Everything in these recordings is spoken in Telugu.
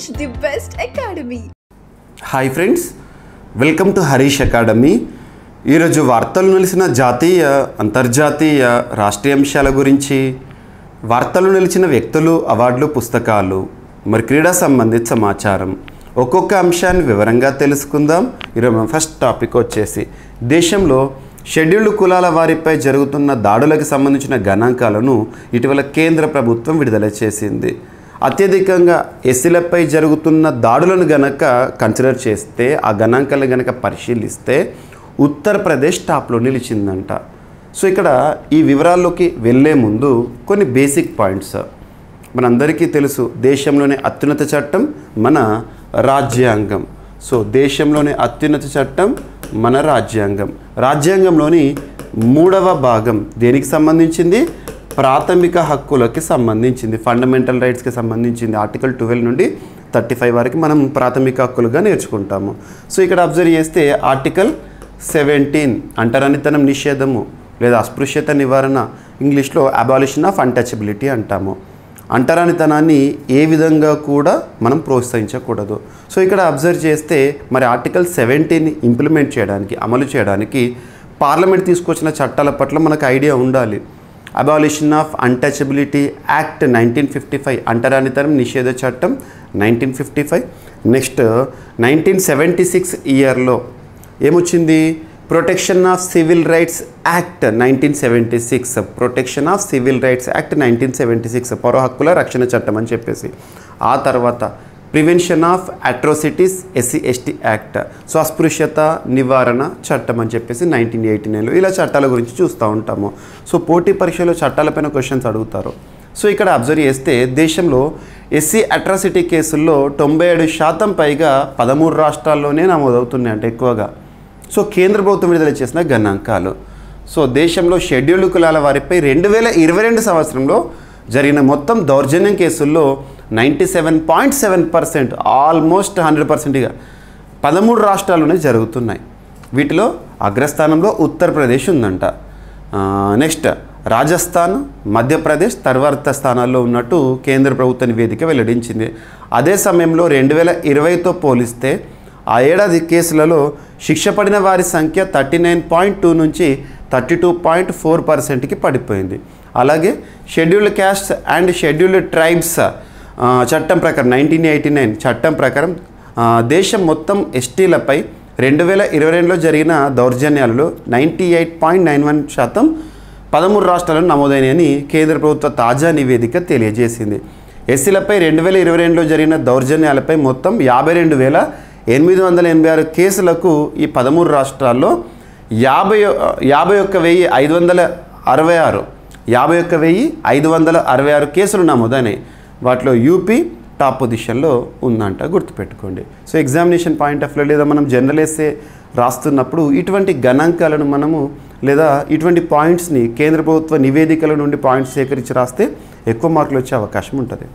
the best academy. Hi friends welcome to Harish academy ఈరోజు వార్తలు నిలిచిన జాతీయ అంతర్జాతీయ రాష్ట్రీయ అంశాల గురించి వార్తలు నిలిచిన వ్యక్తులు అవార్డులు పుస్తకాలు మరి క్రీడా సంబంధిత సమాచారం ఒక్కొక్క అంశాన్ని వివరంగా తెలుసుకుందాం ఈరోజు మన ఫస్ట్ టాపిక్ వచ్చేసి దేశంలో షెడ్యూల్డ్ కులాల వారిపై జరుగుతున్న దాడులకు సంబంధించిన గణాంకాలను ఇటీవల కేంద్ర ప్రభుత్వం విడుదల చేసింది అత్యధికంగా ఎస్సీలపై జరుగుతున్న దాడులను గనక కన్సిడర్ చేస్తే ఆ గణాంకాలను గనక పరిశీలిస్తే ఉత్తరప్రదేశ్ టాప్లో నిలిచిందంట సో ఇక్కడ ఈ వివరాల్లోకి వెళ్ళే ముందు కొన్ని బేసిక్ పాయింట్స్ మనందరికీ తెలుసు దేశంలోనే అత్యున్నత చట్టం మన రాజ్యాంగం సో దేశంలోనే అత్యున్నత చట్టం మన రాజ్యాంగం రాజ్యాంగంలోని మూడవ భాగం దేనికి సంబంధించింది ప్రాథమిక హక్కులకి సంబంధించింది ఫండమెంటల్ రైట్స్కి సంబంధించింది ఆర్టికల్ ట్వెల్వ్ నుండి థర్టీ ఫైవ్ వరకు మనం ప్రాథమిక హక్కులుగా నేర్చుకుంటాము సో ఇక్కడ అబ్జర్వ్ చేస్తే ఆర్టికల్ సెవెంటీన్ అంటరానితనం నిషేధము లేదా అస్పృశ్యత నివారణ ఇంగ్లీష్లో అబాలిషన్ ఆఫ్ అన్టచబిలిటీ అంటాము అంటరానితనాన్ని ఏ విధంగా కూడా మనం ప్రోత్సహించకూడదు సో ఇక్కడ అబ్జర్వ్ చేస్తే మరి ఆర్టికల్ సెవెంటీన్ ఇంప్లిమెంట్ చేయడానికి అమలు చేయడానికి పార్లమెంట్ తీసుకొచ్చిన చట్టాల పట్ల మనకు ఐడియా ఉండాలి abolition of untouchability act nineteen fifty five అంటరానితనం నిషేధ చట్టం nineteen fifty five next nineteen seventy six ఇయర్లో ఏమొచ్చింది protection of civil rights act nineteen seventy six protection of civil rights act nineteen seventy six పౌర హక్కుల రక్షణ చట్టం అని చెప్పేసి ఆ తర్వాత prevention of atrocities SC ST act so అస్పృశ్యత నివారణ చట్టం అని చెప్పేసి నైన్టీన్ ఎయిటీ నైన్లో ఇలా చట్టాల గురించి చూస్తూ ఉంటాము సో పోటీ పరీక్షలో చట్టాలపైన క్వశ్చన్స్ అడుగుతారు సో ఇక్కడ అబ్జర్వ్ చేస్తే దేశంలో ఎస్సీ అట్రాసిటీ కేసుల్లో తొంభై ఏడు శాతం పైగా పదమూడు రాష్ట్రాల్లోనే నమోదవుతున్నాయి అంటే ఎక్కువగా సో కేంద్ర ప్రభుత్వం విడుదల చేసిన గణాంకాలు సో దేశంలో షెడ్యూల్డ్ కులాల వారిపై రెండు వేల ఇరవై రెండు సంవత్సరంలో జరిగిన మొత్తం దౌర్జన్యం కేసుల్లో ninety seven point seven percent almost hundred పర్సెంట్గా పదమూడు రాష్ట్రాల్లోనే జరుగుతున్నాయి వీటిలో అగ్రస్థానంలో ఉత్తరప్రదేశ్ ఉందంట ఆ, నెక్స్ట్ రాజస్థాన్ మధ్యప్రదేశ్ తర్వాత స్థానాల్లో ఉన్నట్టు కేంద్ర ప్రభుత్వ నివేదిక వెల్లడించింది అదే సమయంలో రెండు వేల ఇరవైతో పోలిస్తే ఆ ఏడాది కేసులలో శిక్ష పడిన వారి సంఖ్య థర్టీ నైన్ పాయింట్ టూ నుంచి థర్టీ టూ పాయింట్ ఫోర్ పర్సెంట్కి పడిపోయింది అలాగే scheduled caste and scheduled tribes ఆ, చట్టం ప్రకారం నైన్టీన్ ఎయిటీ నైన్ చట్టం ప్రకారం ఆ, దేశం మొత్తం ఎస్టీలపై రెండు వేల ఇరవై రెండులో జరిగిన దౌర్జన్యాలలో ninety eight point nine one శాతం పదమూడు రాష్ట్రాల్లో నమోదైనాయని కేంద్ర ప్రభుత్వ తాజా నివేదిక తెలియజేసింది ఎస్సీలపై రెండు వేల ఇరవై రెండులో జరిగిన దౌర్జన్యాలపై మొత్తం యాభై రెండు వేల ఎనిమిది వందల ఎనభై ఆరు కేసులకు ఈ పదమూడు రాష్ట్రాల్లో యాభై యాభై ఒక్క వెయ్యి ఐదు వందల అరవై ఆరు యాభై ఒక్క వెయ్యి ఐదు వందల అరవై ఆరు కేసులు నమోదైనాయి వాటిలో యూపీ టాప్ పొజిషన్లో ఉందంట గుర్తుపెట్టుకోండి so examination point of view లేదా మనం జనరల్ ఎస్సే రాస్తున్నప్పుడు ఇటువంటి గణాంకాలను మనము లేదా ఇటువంటి పాయింట్స్ని కేంద్ర ప్రభుత్వ నివేదికల నుండి పాయింట్స్ సేకరించి రాస్తే ఎక్కువ మార్కులు వచ్చే అవకాశం ఉంటుంది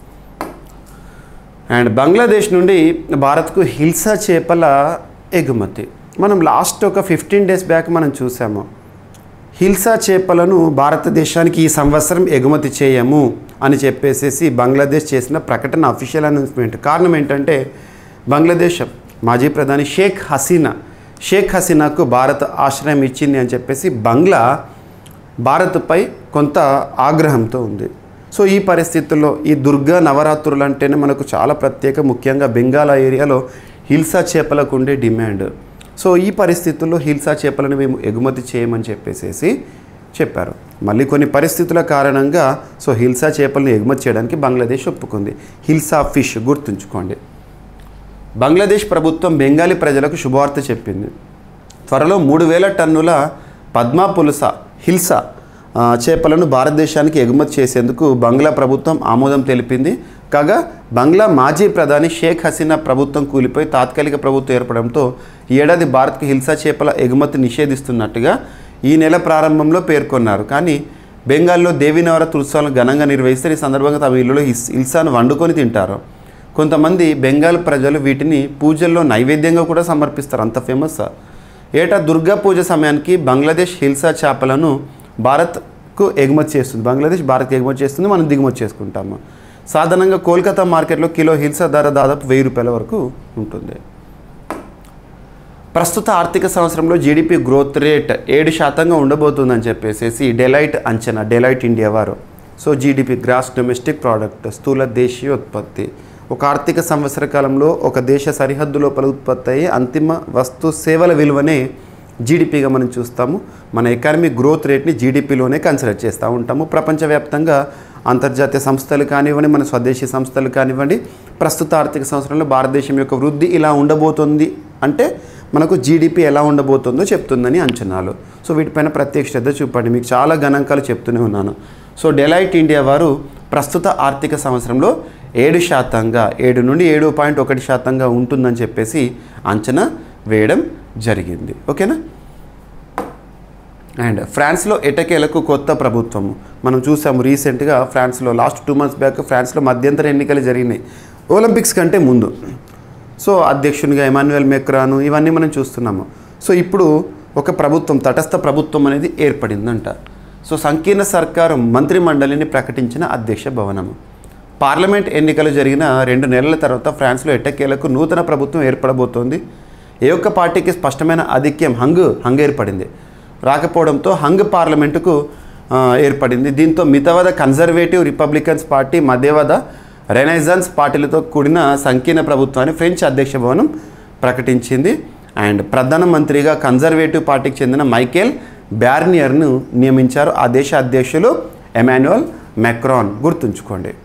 అండ్ బంగ్లాదేశ్ నుండి భారత్కు హిల్సా చేపల ఎగుమతి మనం లాస్ట్ ఒక ఫిఫ్టీన్ డేస్ బ్యాక్ మనం చూసాము హిల్సా చేపలను భారతదేశానికి ఈ సంవత్సరం ఎగుమతి చేయము అని చెప్పేసేసి బంగ్లాదేశ్ చేసిన ప్రకటన అఫీషియల్ అనౌన్స్మెంట్ కారణం ఏంటంటే బంగ్లాదేశ్ మాజీ ప్రధాని షేక్ హసీనా షేక్ హసీనాకు భారత్ ఆశ్రయం ఇచ్చింది అని చెప్పేసి బంగ్లా భారత్పై కొంత ఆగ్రహంతో ఉంది సో ఈ పరిస్థితుల్లో ఈ దుర్గా నవరాత్రులు అంటేనే మనకు చాలా ప్రత్యేక ముఖ్యంగా బెంగాల్ ఏరియాలో హిల్సా చేపలకు ఉండే డిమాండ్ సో ఈ పరిస్థితుల్లో హిల్సా చేపలను మేము ఎగుమతి చేయమని చెప్పేసేసి చెప్పారు మళ్ళీ కొన్ని పరిస్థితుల కారణంగా సో హిల్సా చేపలను ఎగుమతి చేయడానికి బంగ్లాదేశ్ ఒప్పుకుంది హిల్సా ఫిష్ గుర్తుంచుకోండి బంగ్లాదేశ్ ప్రభుత్వం బెంగాలీ ప్రజలకు శుభవార్త చెప్పింది త్వరలో మూడు వేల టన్నుల పద్మా పులుస హిల్సా ఆ, చేపలను భారతదేశానికి ఎగుమతి చేసేందుకు బంగ్లా ప్రభుత్వం ఆమోదం తెలిపింది కాగా బంగ్లా మాజీ ప్రధాని షేక్ హసీనా ప్రభుత్వం కూలిపోయి తాత్కాలిక ప్రభుత్వం ఏర్పడంతో ఈ ఏడాది భారత్కు హిల్సా చేపల ఎగుమతి నిషేధిస్తున్నట్టుగా ఈ నెల ప్రారంభంలో పేర్కొన్నారు కానీ బెంగాల్లో దేవీ నవరాత్రి ఉత్సవాలను ఘనంగా నిర్వహిస్తే ఈ సందర్భంగా తమ ఇల్లులో హిస్ హిల్సాను వండుకొని తింటారు కొంతమంది బెంగాల్ ప్రజలు వీటిని పూజల్లో నైవేద్యంగా కూడా సమర్పిస్తారు అంత ఫేమస్ ఏటా దుర్గా పూజ సమయానికి బంగ్లాదేశ్ హిల్సా చేపలను భారత్కు ఎగుమతి చేస్తుంది బంగ్లాదేశ్ భారత్కి ఎగుమతి చేస్తుంది మనం దిగుమతి చేసుకుంటాము సాధారణంగా కోల్కతా మార్కెట్లో కిలో హిల్సా ధర దాదాపు వెయ్యి రూపాయల వరకు ఉంటుంది ప్రస్తుత ఆర్థిక సంవత్సరంలో జీడిపి గ్రోత్ రేట్ ఏడు శాతంగా ఉండబోతుందని చెప్పేసి డెలైట్ అంచనా డెలైట్ ఇండియా వారు so GDP gross domestic product స్థూల దేశీయ ఉత్పత్తి ఒక ఆర్థిక సంవత్సర కాలంలో ఒక దేశ సరిహద్దు లోపల ఉత్పత్తి అయ్యే అంతిమ వస్తు సేవల విలువనే జీడిపిగా మనం చూస్తాము మన ఎకానమిక్ గ్రోత్ రేట్ని జీడిపిలోనే కన్సిడర్ చేస్తూ ఉంటాము ప్రపంచవ్యాప్తంగా అంతర్జాతీయ సంస్థలు కానివ్వండి మన స్వదేశీ సంస్థలు కానివ్వండి ప్రస్తుత ఆర్థిక సంవత్సరంలో భారతదేశం యొక్క వృద్ధి ఇలా ఉండబోతుంది అంటే మనకు జీడిపి ఎలా ఉండబోతుందో చెప్తుందని అంచనాలు సో వీటిపైన ప్రత్యేక శ్రద్ధ చూపండి మీకు చాలా గణాంకాలు చెప్తూనే ఉన్నాను సో డెలైట్ ఇండియా వారు ప్రస్తుత ఆర్థిక సంవత్సరంలో ఏడు శాతంగా ఏడు నుండి ఏడు పాయింట్ ఒకటి శాతంగా ఉంటుందని చెప్పేసి అంచనా వేయడం జరిగింది ఓకేనా అండ్ ఫ్రాన్స్లో ఎటకేలకు కొత్త ప్రభుత్వం మనం చూసాము రీసెంట్గా ఫ్రాన్స్లో లాస్ట్ టూ మంత్స్ బ్యాక్ ఫ్రాన్స్లో మధ్యంతర ఎన్నికలు జరిగినాయి ఒలింపిక్స్ కంటే ముందు సో అధ్యక్షునిగా ఎమాన్యుయల్ మెక్రాను ఇవన్నీ మనం చూస్తున్నాము సో ఇప్పుడు ఒక ప్రభుత్వం తటస్థ ప్రభుత్వం అనేది ఏర్పడిందంట సో సంకీర్ణ సర్కారు మంత్రిమండలిని ప్రకటించిన అధ్యక్ష భవనము పార్లమెంట్ ఎన్నికలు జరిగిన రెండు నెలల తర్వాత ఫ్రాన్స్లో ఎట్టకేలకు నూతన ప్రభుత్వం ఏర్పడబోతోంది ఏ ఒక్క పార్టీకి స్పష్టమైన ఆధిక్యం హంగ్ హంగ్ ఏర్పడింది రాకపోవడంతో హంగ్ పార్లమెంటుకు ఆ, ఏర్పడింది దీంతో మితవాద కన్జర్వేటివ్ రిపబ్లికన్స్ పార్టీ మధ్యవాద రెనైజాన్స్ పార్టీలతో కూడిన సంకీర్ణ ప్రభుత్వాన్ని ఫ్రెంచ్ అధ్యక్ష భవనం ప్రకటించింది అండ్ ప్రధానమంత్రిగా కన్జర్వేటివ్ పార్టీకి చెందిన మైకేల్ బ్యార్నియర్ను నియమించారు ఆ దేశ అధ్యక్షులు ఎమాన్యుయల్ మెక్రాన్ గుర్తుంచుకోండి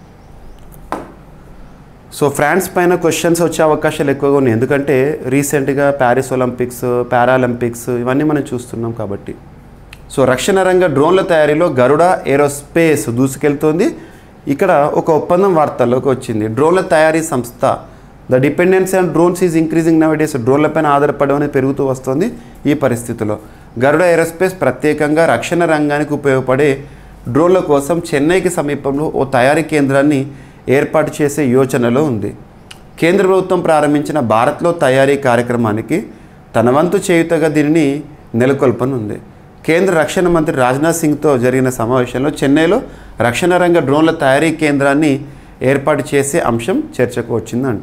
సో ఫ్రాన్స్ పైన క్వశ్చన్స్ వచ్చే అవకాశాలు ఎక్కువగా ఉన్నాయి ఎందుకంటే రీసెంట్గా ప్యారిస్ ఒలింపిక్స్ పారాలింపిక్స్ ఇవన్నీ మనం చూస్తున్నాం కాబట్టి సో రక్షణ రంగ డ్రోన్ల తయారీలో గరుడ ఏరోస్పేస్ దూసుకెళ్తోంది ఇక్కడ ఒక ఒప్పందం వార్తల్లోకి వచ్చింది డ్రోన్ల తయారీ సంస్థ the dependency on drones is increasing nowadays డ్రోన్లపైన ఆధారపడడం అనేది పెరుగుతూ వస్తుంది ఈ పరిస్థితిలో గరుడ ఏరోస్పేస్ ప్రత్యేకంగా రక్షణ రంగానికి ఉపయోగపడే డ్రోన్ల కోసం చెన్నైకి సమీపంలో ఓ తయారీ కేంద్రాన్ని ఏర్పాటు చేసే యోచనలో ఉంది కేంద్ర ప్రభుత్వం ప్రారంభించిన భారత్లో తయారీ కార్యక్రమానికి తన వంతు చేయుతగా దీనిని నెలకొల్పనుంది కేంద్ర రక్షణ మంత్రి రాజ్నాథ్ సింగ్తో జరిగిన సమావేశంలో చెన్నైలో రక్షణ రంగ డ్రోన్ల తయారీ కేంద్రాన్ని ఏర్పాటు చేసే అంశం చర్చకు వచ్చిందంట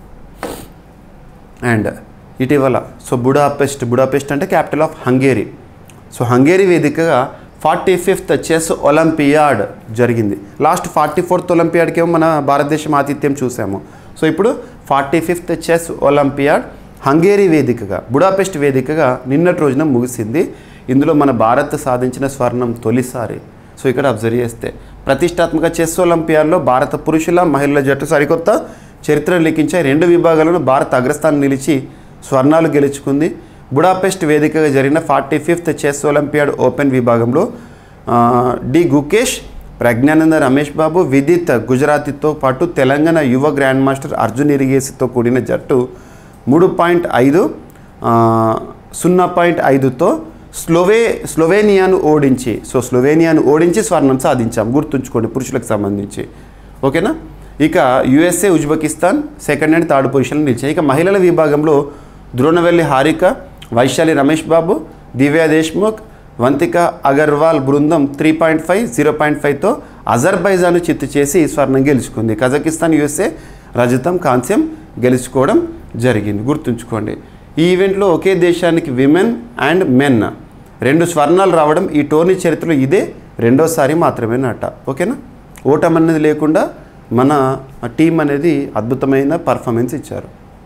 అండ్ ఇటీవల సో బుడాపెస్ట్ బుడాపెస్ట్ అంటే capital of Hungary so Hungary వేదికగా ఫార్టీ ఫిఫ్త్ చెస్ ఒలింపియాడ్ జరిగింది లాస్ట్ ఫార్టీ ఫోర్త్ ఒలింపియాడ్కేమో మన భారతదేశం ఆతిథ్యం చూసాము సో ఇప్పుడు forty fifth chess olympiad Hungary వేదికగా బుడాపెస్ట్ వేదికగా నిన్నటి రోజున ముగిసింది ఇందులో మన భారత్ సాధించిన స్వర్ణం తొలిసారి సో ఇక్కడ అబ్జర్వ్ చేస్తే ప్రతిష్టాత్మక చెస్ ఒలింపియాడ్లో భారత పురుషుల మహిళల జట్టు సరికొత్త చరిత్ర లిఖించే రెండు విభాగాలను భారత్ అగ్రస్థానం నిలిచి స్వర్ణాలు గెలుచుకుంది బుడాపెస్ట్ వేదికగా జరిగిన forty fifth chess olympiad open విభాగంలో ఆ, డి గుకేష్ ప్రజ్ఞానంద రమేష్ బాబు విదిత్ గుజరాతీతో పాటు తెలంగాణ యువ గ్రాండ్ మాస్టర్ అర్జున్ ఇరిగేసితో కూడిన జట్టు మూడు పాయింట్ ఐదు ఆ, సున్నా పాయింట్ ఐదుతో స్లోవే స్లోవేనియాను ఓడించి సో స్లోవేనియాను ఓడించి స్వర్ణం సాధించాం గుర్తుంచుకోండి పురుషులకు సంబంధించి ఓకేనా ఇక USA Uzbekistan second and third పొజిషన్లో నిలిచాయి ఇక మహిళల విభాగంలో ద్రోణవెల్లి హారిక వైశాలి రమేష్ బాబు దివ్యా దేశ్ముఖ్ వంతిక అగర్వాల్ బృందం three point five zero point ఫైవ్తో అజర్బైజాన్ చిత్తు చేసి స్వర్ణం గెలుచుకుంది కజకిస్తాన్ యుఎస్ఏ రజతం కాంస్యం గెలుచుకోవడం జరిగింది గుర్తుంచుకోండి ఈ ఈవెంట్లో ఒకే దేశానికి విమెన్ అండ్ మెన్ రెండు స్వర్ణాలు రావడం ఈ టోర్నీ చరిత్రలో ఇదే రెండోసారి మాత్రమేనట ఓకేనా ఓటం అనేది లేకుండా మన టీం అనేది అద్భుతమైన పర్ఫార్మెన్స్ ఇచ్చారు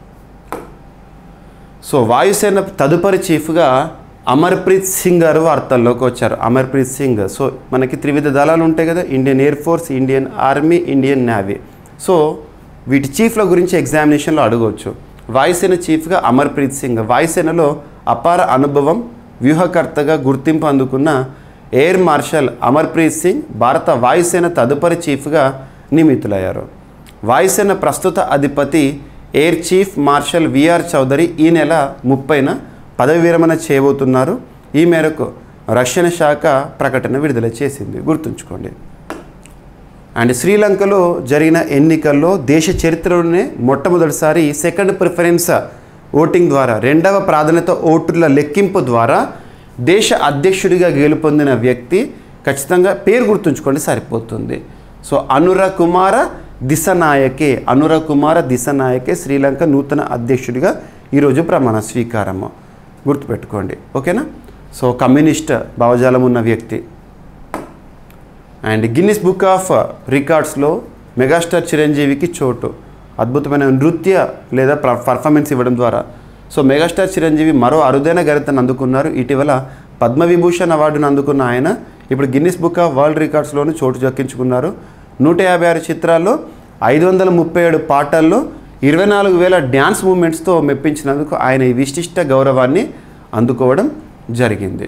సో వాయుసేన తదుపరి చీఫ్గా అమర్ప్రీత్ సింగ్ గారు వార్తల్లోకి వచ్చారు అమర్ప్రీత్ సింగ్ సో మనకి త్రివిధ దళాలు ఉంటాయి కదా Indian air force Indian army Indian navy so వీటి చీఫ్ల గురించి ఎగ్జామినేషన్లో అడగవచ్చు వాయుసేన చీఫ్గా అమర్ప్రీత్ సింగ్ వాయుసేనలో అపార అనుభవం వ్యూహకర్తగా గుర్తింపు అందుకున్న ఎయిర్ మార్షల్ అమర్ప్రీత్ సింగ్ భారత వాయుసేన తదుపరి చీఫ్గా నియమితులయ్యారు వాయుసేన ప్రస్తుత అధిపతి air chief marshal VR Chaudhari ఈ నెల ముప్పైన పదవి విరమణ చేయబోతున్నారు ఈ మేరకు రక్షణ శాఖ ప్రకటన విడుదల చేసింది గుర్తుంచుకోండి అండ్ శ్రీలంకలో జరిగిన ఎన్నికల్లో దేశ చరిత్రలోనే మొట్టమొదటిసారి సెకండ్ ప్రిఫరెన్స్ ఓటింగ్ ద్వారా రెండవ ప్రాధాన్యత ఓటుల లెక్కింపు ద్వారా దేశ అధ్యక్షుడిగా గెలుపొందిన వ్యక్తి ఖచ్చితంగా పేరు గుర్తుంచుకోండి సరిపోతుంది సో అనుర కుమార దిశనాయకే అనుర కుమార దిశనాయకే శ్రీలంక నూతన అధ్యక్షుడిగా ఈరోజు ప్రమాణ స్వీకారము గుర్తుపెట్టుకోండి ఓకేనా సో కమ్యూనిస్ట్ భావజాలం ఉన్న వ్యక్తి అండ్ గిన్నిస్ బుక్ ఆఫ్ రికార్డ్స్లో మెగాస్టార్ చిరంజీవికి చోటు అద్భుతమైన నృత్య లేదా పర్- పర్ఫార్మెన్స్ ఇవ్వడం ద్వారా సో మెగాస్టార్ చిరంజీవి మరో అరుదైన ఘనతను అందుకున్నారు ఇటీవల పద్మవిభూషణ్ అవార్డును అందుకున్న ఆయన ఇప్పుడు గిన్నిస్ బుక్ ఆఫ్ వరల్డ్ రికార్డ్స్లోనూ చోటు దక్కించుకున్నారు నూట యాభై ఆరు చిత్రాల్లో ఐదు వందల ముప్పై ఏడు పాటల్లో ఇరవై నాలుగు వేల డ్యాన్స్ మూమెంట్స్తో మెప్పించినందుకు ఆయన ఈ విశిష్ట గౌరవాన్ని అందుకోవడం జరిగింది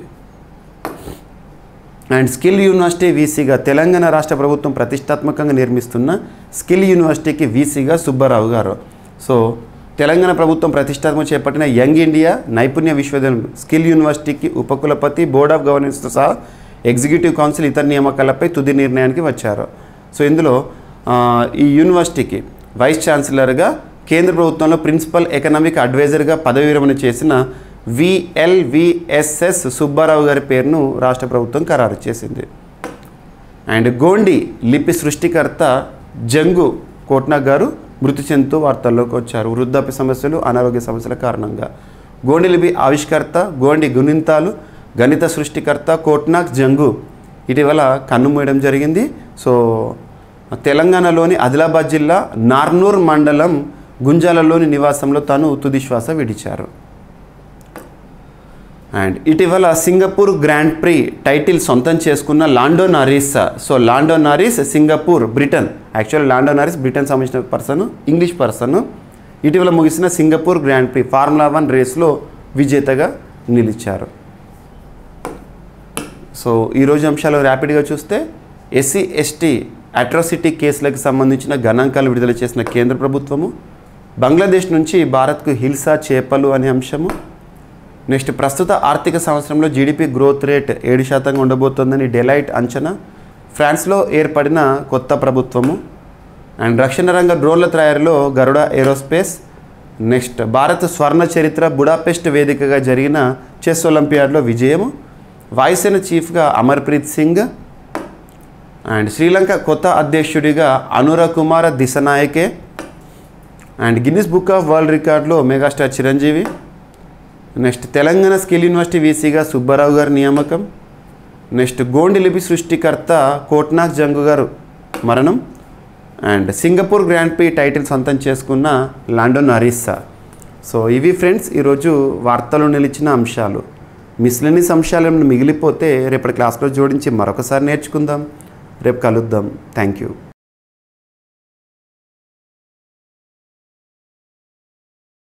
అండ్ స్కిల్ యూనివర్సిటీ వీసీగా తెలంగాణ రాష్ట్ర ప్రభుత్వం ప్రతిష్టాత్మకంగా నిర్మిస్తున్న స్కిల్ యూనివర్సిటీకి వీసీగా సుబ్బారావు గారు సో తెలంగాణ ప్రభుత్వం ప్రతిష్టాత్మక చేపట్టిన యంగ్ ఇండియా నైపుణ్య విశ్వవిద్యాలయం స్కిల్ యూనివర్సిటీకి ఉపకులపతి బోర్డ్ ఆఫ్ గవర్నెన్స్తో సహా ఎగ్జిక్యూటివ్ కౌన్సిల్ ఇతర నియామకాలపై తుది నిర్ణయానికి వచ్చారు సో ఇందులో ఆ, ఈ యూనివర్సిటీకి వైస్ ఛాన్సలర్గా కేంద్ర ప్రభుత్వంలో ప్రిన్సిపల్ ఎకనామిక్ అడ్వైజర్గా పదవి విరమణ చేసిన విఎల్విఎస్ఎస్ సుబ్బారావు గారి పేరును రాష్ట్ర ప్రభుత్వం ఖరారు చేసింది అండ్ గోండి లిపి సృష్టికర్త జంగు కోట్నాగ్ గారు మృతి చెందుతూ వార్తల్లోకి వచ్చారు వృద్ధాప్య సమస్యలు అనారోగ్య సమస్యల కారణంగా గోండి లిపి ఆవిష్కర్త గోండి గుణింతాలు గణిత సృష్టికర్త కోట్నాగ్ జంగు ఇటీవల కన్నుమూయడం జరిగింది సో తెలంగాణలోని ఆదిలాబాద్ జిల్లా నార్నూర్ మండలం గుంజాలలోని నివాసంలో తాను తుది శ్వాస విడిచారు అండ్ ఇటీవల సింగపూర్ గ్రాండ్ ప్రీ టైటిల్ సొంతం చేసుకున్న Lando Norris so Lando Norris Singapore Britain actual Lando Norris Britain సంబంధించిన పర్సన్ ఇంగ్లీష్ పర్సన్ ఇటీవల ముగిసిన Singapore grand prix formula one రేస్లో విజేతగా నిలిచారు సో ఈరోజు అంశాలు ర్యాపిడ్గా చూస్తే ఎస్సీ ఎస్టీ అట్రాసిటీ కేసులకు సంబంధించిన గణాంకాలు విడుదల చేసిన కేంద్ర ప్రభుత్వము బంగ్లాదేశ్ నుంచి భారత్కు హిల్సా చేపలు అనే అంశము నెక్స్ట్ ప్రస్తుత ఆర్థిక సంవత్సరంలో జీడిపి గ్రోత్ రేట్ ఏడు శాతంగా ఉండబోతోందని డెలైట్ అంచనా ఫ్రాన్స్లో ఏర్పడిన కొత్త ప్రభుత్వము అండ్ రక్షణ రంగ డ్రోన్ల తయారీలో గరుడ ఏరోస్పేస్ నెక్స్ట్ భారత్ స్వర్ణ చరిత్ర బుడాపెస్ట్ వేదికగా జరిగిన చెస్ ఒలింపియాడ్లో విజయము వాయుసేన చీఫ్గా అమర్ప్రీత్ సింగ్ అండ్ శ్రీలంక కొత్త అధ్యక్షుడిగా Anura Kumara Dissanayake and Guinness book of world రికార్డులో megastar Chiranjeevi next Telangana skill university వీసీగా సుబ్బారావు గారి నియామకం నెక్స్ట్ గోండి లిపి సృష్టికర్త కోట్నాక్ జంగు గారు మరణం and Singapore grand prix title సొంతం చేసుకున్న లాండో నరీసా సో ఇవి ఫ్రెండ్స్ ఈరోజు వార్తలు నిలిచిన అంశాలు మిస్లెనిస్ అంశాలు ఏమైనా మిగిలిపోతే రేపటి క్లాస్లో జోడించి మరొకసారి నేర్చుకుందాం రేపు కలుద్దాం థ్యాంక్ యూ